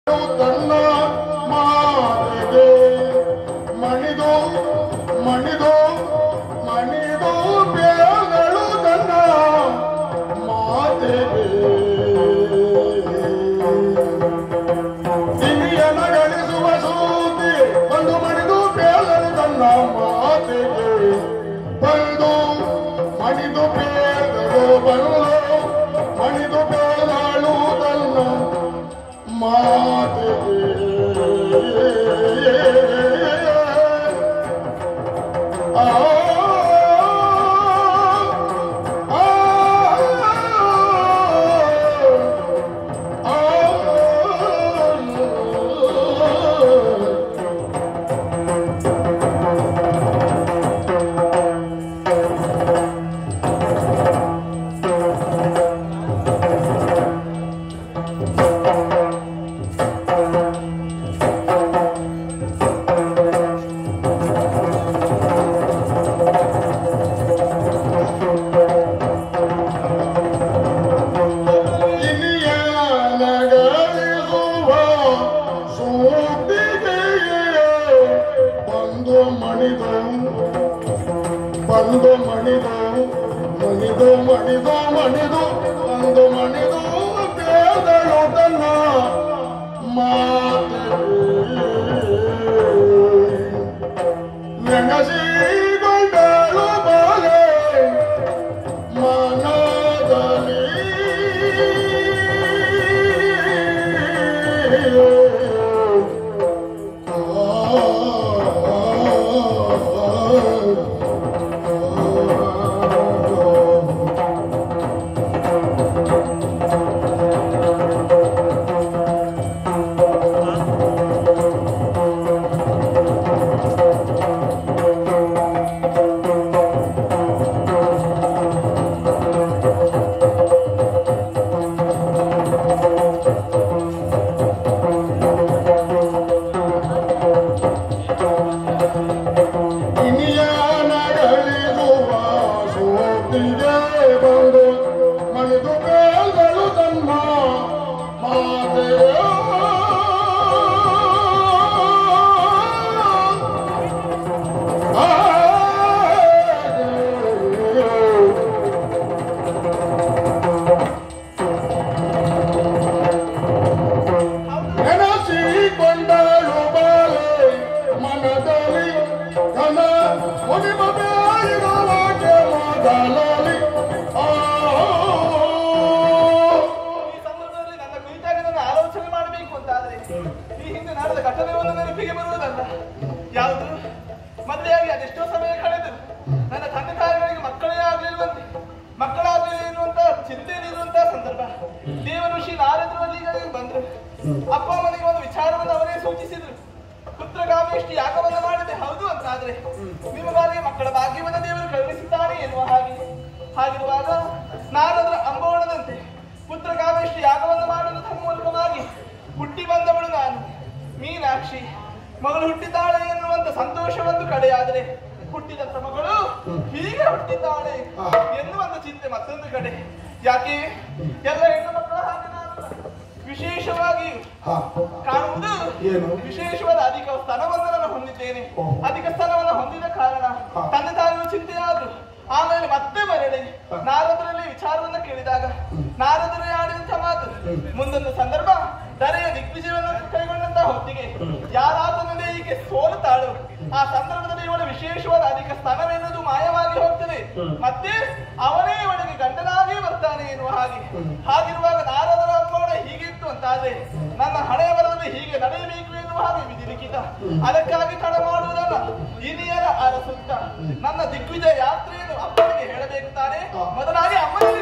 ತನ್ನ ಮಾತೆಗೆ ಮಣಿದು ಮಣಿದು ಮಣಿದು ಬೇಗಳು ತನ್ನ ಮಾತೆಗೆ ಇನಿಯನ ಗಳಿಸುವ ಸೂತಿ ಒಂದು ಮಣಿದು ಬೇಗಳು ತನ್ನ ಮಾತೆಗೆ ಬಂದು ಮಣಿದು ಬೇಗಳು ಬಂದು ಮಣಿದು ಬೇಗಳು ತನ್ನ ಇನಿಯನಗಳಿಸುವ ಸೂಟಿಗೆ ಬಂದು ಮಣಿದು ಬಂದು ಮಣಿದು ಮಣಿದು ಮಣಿದು ಮಣಿದು ಬಂದು ಮಣಿದು ಬೇದಳು ತನ್ನ ಮಾತೆ ನೆನಸಿಗೊಂಡಳು ಬಾಲೆ ಮನದಲ್ಲಿ ಇನಿಯನಗಳಿಸುವ ಸೋತಿಗೆ ಬಂದು ಮಣಿದು ಬೇಲ್ಗಳು ತನ್ನ ಮಾತೆಯ ನೆನಸಿಕೊಂಡಳು ಬಾಲೆ ಮನದಲ್ಲಿ ಘನ ಮುನಿಮ ಬೇಯಿರುವಾಗೆ ಮೊದಲಲ್ಲಿ ಆ ಈ ಸಂದರ್ಭದಲ್ಲಿ ನನ್ನ ಕುರಿತಾಗಿ ನನ್ನ ಆಲೋಚನೆ ಮಾಡಬೇಕು ಅಂತಾದ್ರೆ ಈ ಹಿಂದೆ ನಡೆದ ಘಟನೆಯನ್ನು ನೆನಪಿಗೆ ಬರುವುದಲ್ಲ ಯಾವುದು ಮದುವೆಯಾಗಿ ಅದೆಷ್ಟೋ ಸಮಯ ಕಳೆದು ನನ್ನ ತಂದೆ ತಾಯಿಗಳಿಗೆ ಮಕ್ಕಳೇ ಆಗಲಿಲ್ವಂತೆ ಮಕ್ಕಳಾಗಲಿಲ್ಲ ಎನ್ನುವಂತ ಚಿಂತೆಯಲ್ಲಿರುವಂತ ಸಂದರ್ಭ ದೇವ ಋಷಿ ನಾರದ್ರು ಅಲ್ಲಿಗಳಿಗೆ ಬಂದ್ರು ಅಪ್ಪ ಅಮ್ಮನಿಗೆ ಒಂದು ವಿಚಾರವನ್ನು ಅವರೇ ಸೂಚಿಸಿದ್ರು ಪುತ್ರಗಾಮೇಷ್ಟಿ ಯಾಗವನ್ನ ಮಾಡಿದೆ ಹೌದು ಅಂತಾದ್ರೆ ನಿಮಗಾರಿಗೆ ಮಕ್ಕಳ ಭಾಗ್ಯವನ್ನ ದೇವರು ಕರುಣಿಸಿದ್ದಾನೆ ಎನ್ನುವ ಹಾಗೆ ಹಾಗಿರುವಾಗ ನಾರದ್ರ ಅಂಬೋಣದಂತೆ ಪುತ್ರಗಾಮೇಷ್ಟಿ ಯಾಗವನ್ನು ಮಾಡುವುದು ತಮ್ಮ ಮೂಲಕವಾಗಿ ಹುಟ್ಟಿ ಬಂದವಳು ನಾನು ಮೀನಾಕ್ಷಿ ಮಗಳು ಹುಟ್ಟಿದ್ದಾಳೆ ಎನ್ನುವಂತ ಸಂತೋಷವೊಂದು ಕಡೆಯಾದರೆ ಹುಟ್ಟಿದಂತ ಮಗಳು ಹೀಗೆ ಹುಟ್ಟಿದ್ದಾಳೆ ಎನ್ನುವಂತ ಚಿಂತೆ ಮತ್ತೊಂದು ಕಡೆ ಯಾಕೆ ಎಲ್ಲ ಹೆಣ್ಣು ಮಕ್ಕಳ ಹಾಗೆ ನಾನು ವಿಶೇಷವಾಗಿ ಹಾ ಕಾಣುವುದು ಏನು? ವಿಶೇಷವಾದ ಅಧಿಕ ಸ್ತನವನ್ನು ನಾನು ಹೊಂದಿದ್ದೇನೆ ಓಹೋ. ಅಧಿಕ ಸ್ತನವನ್ನು ಹೊಂದಿದ ಕಾರಣ ಹಾ. ತಂದೆ ತಾಯಿಗಳು ಚಿಂತೆಯಾದ್ರು ಆಮೇಲೆ ಮತ್ತೆ ಮರಳಿ ಹಾ. ನಾರದರಲ್ಲಿ ವಿಚಾರವನ್ನ ಕೇಳಿದಾಗ ನಾರದರು ಆಡಿದಂತ ಮಾತು ಮುಂದೊಂದು ಸಂದರ್ಭ ದರೆಯ ದಿಗ್ವಿಜಯವನ್ನು ಕೈಗೊಂಡಂತ ಹೊತ್ತಿಗೆ ಯಾರಾತನಲ್ಲಿ ಈಕೆ ಸೋಲುತ್ತಾಳು ಆ ಸಂದರ್ಭದಲ್ಲಿ ಇವಳ ವಿಶೇಷವಾದ ಅಧಿಕ ಸ್ತನವೆನ್ನುವುದು ಮಾಯವಾಗಿ ಹೋಗ್ತದೆ ಮತ್ತೆ ಅವನೇ ಇವಳಿಗೆ ಗಂಡನಾಗಿ ಬರ್ತಾನೆ ಎನ್ನುವ ಹಾಗೆ ಹಾಗಿರುವಾಗ ನಾರದರ ಅಂಬೋಣ ಹೀಗಿತ್ತು ಅಂತಾದ್ರೆ ನನ್ನ ಹಣೆಯ ಬರದಲ್ಲಿ ಹೀಗೆ ನಡೆಯಬೇಕು ಎನ್ನುವ ಹಾಗೆ ವಿಧಿ ಲಿಖಿತ ಅದಕ್ಕಾಗಿ ತಡ ಮಾಡುವುದಲ್ಲ ಇನಿಯರ ಅರಸುತ್ತ ನನ್ನ ದಿಗ್ವಿಜಯ ಯಾತ್ರೆಯನ್ನು ಅಪ್ಪನಿಗೆ ಹೇಳಬೇಕು ತಾನೆ ಮೊದಲಾಗಿ ಅಮ್ಮನಿಗೆ